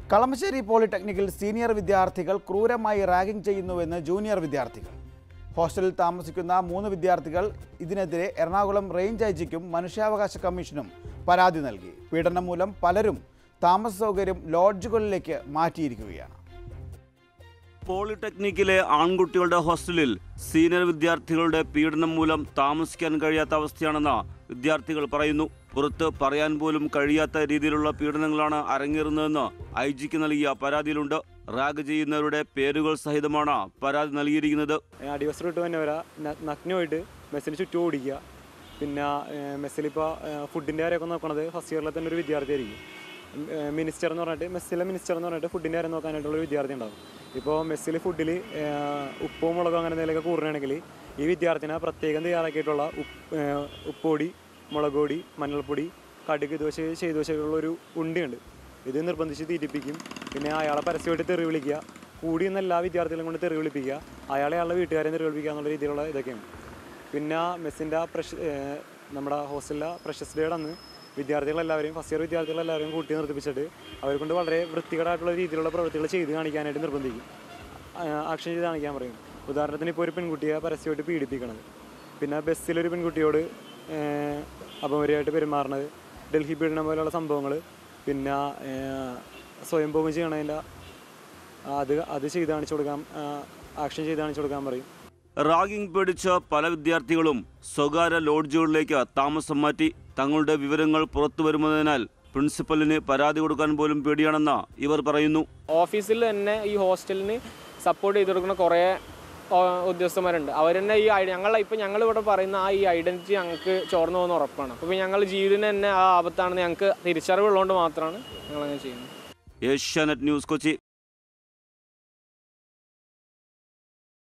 Kalamassery പോളിടെക്നിക്കിൽ senior വിദ്യാർത്ഥികൾ ക്രൂരമായി ragging ചെയ്യുന്നുവെന്ന് ജൂനിയർ വിദ്യാർത്ഥികൾ ഹോസ്റ്റലിൽ താമസിക്കുന്ന മൂന്ന് വിദ്യാർത്ഥികൾ ഇതിനെതിരെ എറണാകുളം റേഞ്ച് ഐ ജിക്കും മനുഷ്യാവകാശ കമ്മീഷനും പരാതി നൽകി പീഡനം മൂലം പലരും താമസ സൗകര്യം ലോഡ്ജുകളിലേക്ക് മാറ്റിയിരിക്കുകയാണ് പോളിടെക്നിക്കിലെ ആൺകുട്ടികളുടെ ഹോസ്റ്റലിൽ സീനിയർ വിദ്യാർത്ഥികളുടെ പീഡനം മൂലം താമസിക്കാൻ കഴിയാത്ത അവസ്ഥയാണെന്ന് വിദ്യാർത്ഥികൾ പറയുന്നു പുറത്ത് പറയാൻ പോലും കഴിയാത്ത രീതിയിലുള്ള പീഡനങ്ങളാണ് അരങ്ങേറുന്നതെന്ന് ഐ ജിക്ക് നൽകിയ പരാതിയിലുണ്ട് റാഗ് ചെയ്യുന്നവരുടെ പേരുകൾ സഹിതമാണ് പരാതി നൽകിയിരിക്കുന്നത് അടിവസ്ത്രം ഇട്ട് തന്നെ വരാം നഗ്നമായിട്ട് മെസ്സിന് ചുറ്റും ഓടിക്കുക പിന്നെ മെസ്സിലിപ്പോൾ ഫുഡിൻ്റെ കാര്യമൊക്കെ നോക്കണത് ഫസ്റ്റ് ഇയറിലെ തന്നെ ഒരു വിദ്യാർത്ഥിയായിരിക്കും മിനിസ്റ്റർ എന്ന് പറഞ്ഞിട്ട് മെസ്സിലെ മിനിസ്റ്റർ എന്ന് പറഞ്ഞിട്ട് ഫുഡിൻ്റെ കാര്യം നോക്കാനായിട്ടുള്ള ഒരു വിദ്യാർത്ഥി ഉണ്ടാവും ഇപ്പോൾ മെസ്സിൽ ഫുഡിൽ ഉപ്പോ മുളകോ അങ്ങനെ എന്തെങ്കിലുമൊക്കെ കൂടണമെങ്കിൽ ഈ വിദ്യാർത്ഥിനെ പ്രത്യേകം തയ്യാറാക്കിയിട്ടുള്ള ഉപ്പ് ഉപ്പൊടി മുളക് പൊടി മഞ്ഞൾപ്പൊടി കടുക് ദോശ ചെയ്ത ദോശയുള്ള ഒരു ഉണ്ടിയുണ്ട് ഇത് നിർബന്ധിച്ച് തീറ്റിപ്പിക്കും പിന്നെ അയാളെ പരസ്യമായിട്ട് തെറി വിളിക്കുക കൂടി എന്ന എല്ലാ വിദ്യാർത്ഥികളെയും കൊണ്ട് തെറി വിളിപ്പിക്കുക അയാളെ അയാളുടെ വീട്ടുകാരെ തെറി വിളിപ്പിക്കുക എന്നുള്ള രീതിയിലുള്ള ഇതൊക്കെയാണ് പിന്നെ മെസ്സിൻ്റെ പ്രഷ ഏഹ് നമ്മുടെ ഹോസ്റ്റലിലെ പ്രശസ്ത ഡേയുടെ അന്ന് വിദ്യാർത്ഥികളെല്ലാവരെയും ഫസ്റ്റ് ഇയർ വിദ്യാർത്ഥികളെല്ലാവരെയും കൂട്ടി നിർത്തിപ്പിച്ചിട്ട് അവരെ കൊണ്ട് വളരെ വൃത്തികേടായിട്ടുള്ള രീതിയിലുള്ള പ്രവൃത്തികൾ ചെയ്ത് കാണിക്കാനായിട്ട് നിർബന്ധിക്കും ആക്ഷൻ ചെയ്ത് കാണിക്കാൻ പറയും ഉദാഹരണത്തിന് ഇപ്പോൾ ഒരു പെൺകുട്ടിയെ പരസ്യമായിട്ട് പീഡിപ്പിക്കണത് പിന്നെ ബസ്സിലൊരു പെൺകുട്ടിയോട് ഏഹ് അപമര്യാദയായിട്ട് പെരുമാറുന്നത് ഡൽഹി പീഡനം പോലെയുള്ള സംഭവങ്ങൾ പിന്നെ ഏഹ് സ്വയംഭോഗം ചെയ്യണതിൻ്റെ അത് അത് ചെയ്ത് കാണിച്ചു കൊടുക്കാൻ ആക്ഷൻ ചെയ്ത് കാണിച്ചു കൊടുക്കാൻ പറയും റാഗിംഗ് പേടിച്ച് പല വിദ്യാർത്ഥികളും സ്വകാര്യ ലോഡ്ജുകളിലേക്ക് താമസം മാറ്റി തങ്ങളുടെ വിവരങ്ങൾ പുറത്തു വരുന്നതിനാൽ പ്രിൻസിപ്പലിന് പരാതി കൊടുക്കാൻ പോലും പേടിയാണെന്ന് ഇവർ പറയുന്നു ഓഫീസിൽ തന്നെ ഈ ഹോസ്റ്റലിന് സപ്പോർട്ട് ചെയ്ത് കൊടുക്കുന്ന കുറേ ഓ, ഉദ്യോഗസ്ഥന്മാരുണ്ട് അവർ തന്നെ ഈ ഐ- ഞങ്ങളെ ഇപ്പം ഞങ്ങൾ ഇവിടെ പറയുന്ന ആ ഈ ഐഡൻറ്റിറ്റി ഞങ്ങൾക്ക് ചോർന്നു പോകുന്ന ഉറപ്പാണ് അപ്പോൾ ഞങ്ങൾ ജീവിതത്തിന് തന്നെ ആ ആപത്താണെന്ന് ഞങ്ങൾക്ക് തിരിച്ചറിവുള്ളതുകൊണ്ട് മാത്രമാണ് ഞങ്ങളങ്ങനെ ചെയ്യുന്നത് ഏഷ്യാനെറ്റ് ന്യൂസ് കൊച്ചി